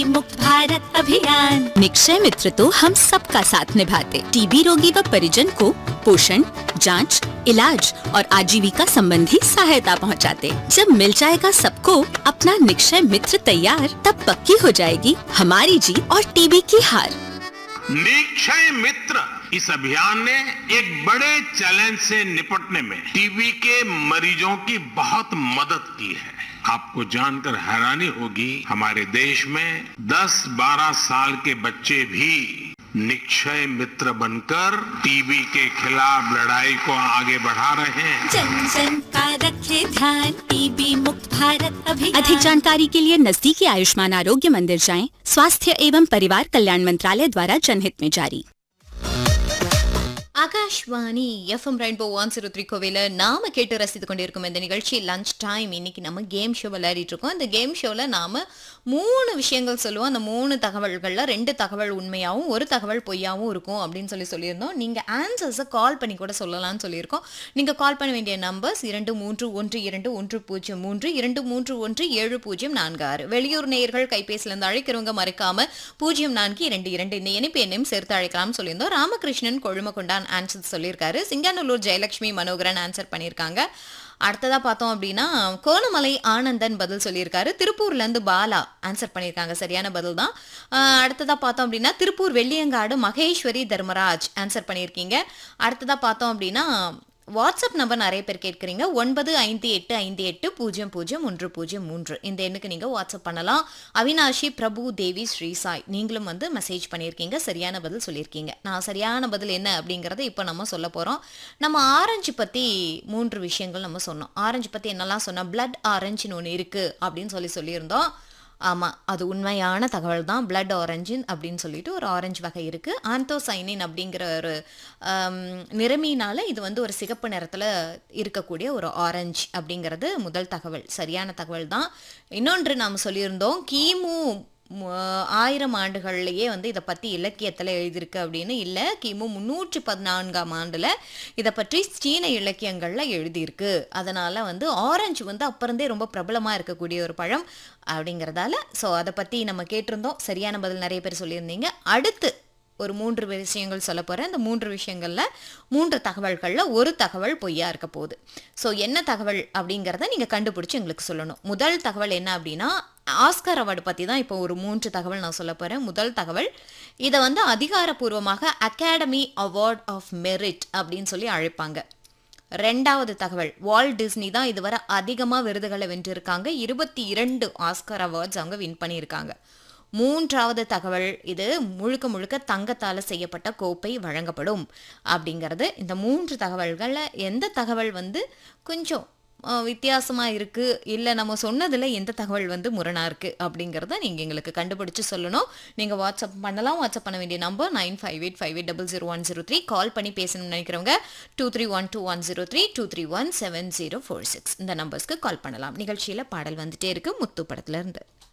मुक्त भारत अभियान निक्षय मित्र तो हम सबका साथ निभाते टीबी रोगी व परिजन को पोषण जांच, इलाज और आजीविका संबंधी सहायता पहुंचाते। जब मिल जाएगा सबको अपना निक्षय मित्र तैयार तब पक्की हो जाएगी हमारी जीत और टीबी की हार निक्षय मित्र इस अभियान ने एक बड़े चैलेंज से निपटने में टीबी के मरीजों की बहुत मदद की है आपको जानकर हैरानी होगी हमारे देश में 10-12 साल के बच्चे भी निक्षय मित्र बनकर टीबी के खिलाफ लड़ाई को आगे बढ़ा रहे हैं जन जन का रखे ध्यान टीबी मुक्त भारत अभियान अधिक जानकारी के लिए नजदीकी आयुष्मान आरोग्य मंदिर जाएं स्वास्थ्य एवं परिवार कल्याण मंत्रालय द्वारा जनहित में जारी Akashvani FM rainbow one zero three கோவில நாம கேட்டு ரசித்து கொண்டிருக்கும் இந்த நிகழ்ச்சி லஞ்ச் டைம் இன்னைக்கு நம்ம கேம் ஷோ விளையாடிட்டு இருக்கோம் இந்த கேம் ஷோவில் நாம மூணு விஷயங்கள் சொல்லுவோம் அந்த மூணு தகவல்களில் ரெண்டு தகவல் உண்மையாகவும் ஒரு தகவல் பொய்யாகவும் இருக்கும் அப்படின்னு சொல்லி சொல்லியிருந்தோம் நீங்கள் ஆன்சர்ஸை கால் பண்ணி கூட சொல்லலாம்னு சொல்லியிருக்கோம் நீங்கள் கால் பண்ண வேண்டிய நம்பர்ஸ் இரண்டு மூன்று ஒன்று இரண்டு ஒன்று பூஜ்ஜியம் மூன்று இரண்டு மூன்று ஒன்று ஏழு பூஜ்ஜியம் நான்கு ஆறு வெளியூர் நேயர்கள் கைபேசியிலிருந்து அழைக்கிறவங்க மறக்காம பூஜ்ஜியம் நான்கு இரண்டு இரண்டு இந்த இணைப்பு எண்ணையும் சேர்த்து அழைக்கலாம்னு சொல்லியிருந்தோம் ராமகிருஷ்ணன் கொழுமகொண்டான் ஆன்சர் சொல்லியிருக்காரு சிங்காநல்லூர் ஜெயலட்சுமி மனோகரன் ஆன்சர் பண்ணியிருக்காங்க அடுத்ததா பார்த்தோம் அப்படின்னா கோணமலை ஆனந்தன் பதில் சொல்லியிருக்காரு திருப்பூர்ல இருந்து பாலா ஆன்சர் பண்ணியிருக்காங்க சரியான பதில் தான் ஆஹ் அடுத்ததா பார்த்தோம் அப்படின்னா திருப்பூர் வெள்ளியங்காடு மகேஸ்வரி தர்மராஜ் ஆன்சர் பண்ணியிருக்கீங்க அடுத்ததா பார்த்தோம் அப்படின்னா வாட்ஸ்அப் நம்பர் நிறைய பேர் கேட்குறீங்க ஒன்பது ஐந்து எட்டு ஐந்து எட்டு பூஜ்ஜியம் பூஜ்ஜியம் ஒன்று பூஜ்ஜியம் மூன்று இந்த எண்ணுக்கு நீங்கள் வாட்ஸ்அப் பண்ணலாம் அவினாஷி பிரபு தேவி ஸ்ரீசாய் நீங்களும் வந்து மெசேஜ் பண்ணியிருக்கீங்க சரியான பதில் சொல்லியிருக்கீங்க நான் சரியான பதில் என்ன அப்படிங்கிறத இப்போ நம்ம சொல்ல போகிறோம் நம்ம ஆரஞ்சு பற்றி மூன்று விஷயங்கள் நம்ம சொன்னோம் ஆரஞ்சு பற்றி என்னெல்லாம் சொன்னோம் பிளட் ஆரஞ்சுன்னு ஒன்று இருக்குது அப்படின்னு சொல்லி சொல்லியிருந்தோம் ஆமாம் அது உண்மையான தகவல் தான் பிளட் ஆரஞ்சின் அப்படின்னு சொல்லிட்டு ஒரு ஆரஞ்சு வகை இருக்குது ஆந்தோசைனின் அப்படிங்கிற ஒரு ஆம், நிறமினால இது வந்து ஒரு சிகப்பு நிறத்தில் இருக்கக்கூடிய ஒரு ஆரஞ்சு அப்படிங்கிறது முதல் தகவல் சரியான தகவல் தான் இன்னொன்று நாம் சொல்லியிருந்தோம் கிமு மு- ஆயிரம் ஆண்டுகள்லயே வந்து இதை பற்றி இலக்கியத்தில் எழுதியிருக்கு அப்படின்னு இல்லை கிமு முன்னூற்றி பதினான்காம் ஆண்டில் இதை பற்றி சீன இலக்கியங்களில் எழுதியிருக்கு அதனால் வந்து ஆரஞ்சு வந்து அப்பறந்தே ரொம்ப பிரபலமாக இருக்கக்கூடிய ஒரு பழம் அப்படிங்கிறதால ஸோ அதை பற்றி நம்ம கேட்டிருந்தோம் சரியான பதில் நிறைய பேர் சொல்லியிருந்தீங்க அடுத்து ஒரு மூன்று விஷயங்கள் சொல்ல போகிறேன் இந்த மூன்று விஷயங்களில் மூன்று தகவல்களில் ஒரு தகவல் பொய்யா இருக்க போகுது ஸோ என்ன தகவல் அப்படிங்கிறத நீங்கள் கண்டுபிடிச்சி எங்களுக்கு சொல்லணும் முதல் தகவல் என்ன அப்படின்னா ஆஸ்கர் அவார்டு பற்றி தான் இப்போ ஒரு மூன்று தகவல் நான் சொல்ல போகிறேன் முதல் தகவல் இதை வந்து அதிகாரப்பூர்வமாக அகாடமி அவார்ட் ஆஃப் மெரிட் அப்படின்னு சொல்லி அழைப்பாங்க ரெண்டாவது தகவல் வால் டிஸ்னி தான் இதுவரை அதிகமாக விருதுகளை வென்றிருக்காங்க இருபத்தி இரண்டு ஆஸ்கர் அவார்ட்ஸ் அவங்க வின் பண்ணியிருக்காங்க மூன்றாவது தகவல் இது முழுக்க முழுக்க தங்கத்தால் செய்யப்பட்ட கோப்பை வழங்கப்படும் அப்படிங்கிறது இந்த மூன்று தகவல்களில் எந்த தகவல் வந்து கொஞ்சம் அஹ், வித்தியாசமா இருக்கு இல்லை நம்ம சொன்னதில் எந்த தகவல் வந்து முரணா இருக்கு அப்படிங்கிறத நீங்கள் எங்களுக்கு கண்டுபிடிச்சு சொல்லணும் நீங்கள் வாட்ஸ்அப் பண்ணலாம் வாட்ஸ்அப் பண்ண வேண்டிய number nine five eight five eight double zero one zero three call பண்ணி பேசணும்னு நினைக்கிறவங்க two three one two one zero three two three one seven zero four six இந்த நம்பர்ஸ்க்கு கால் பண்ணலாம் நிகழ்ச்சியில் பாடல் வந்துட்டே இருக்கு முத்து படத்துல இருந்து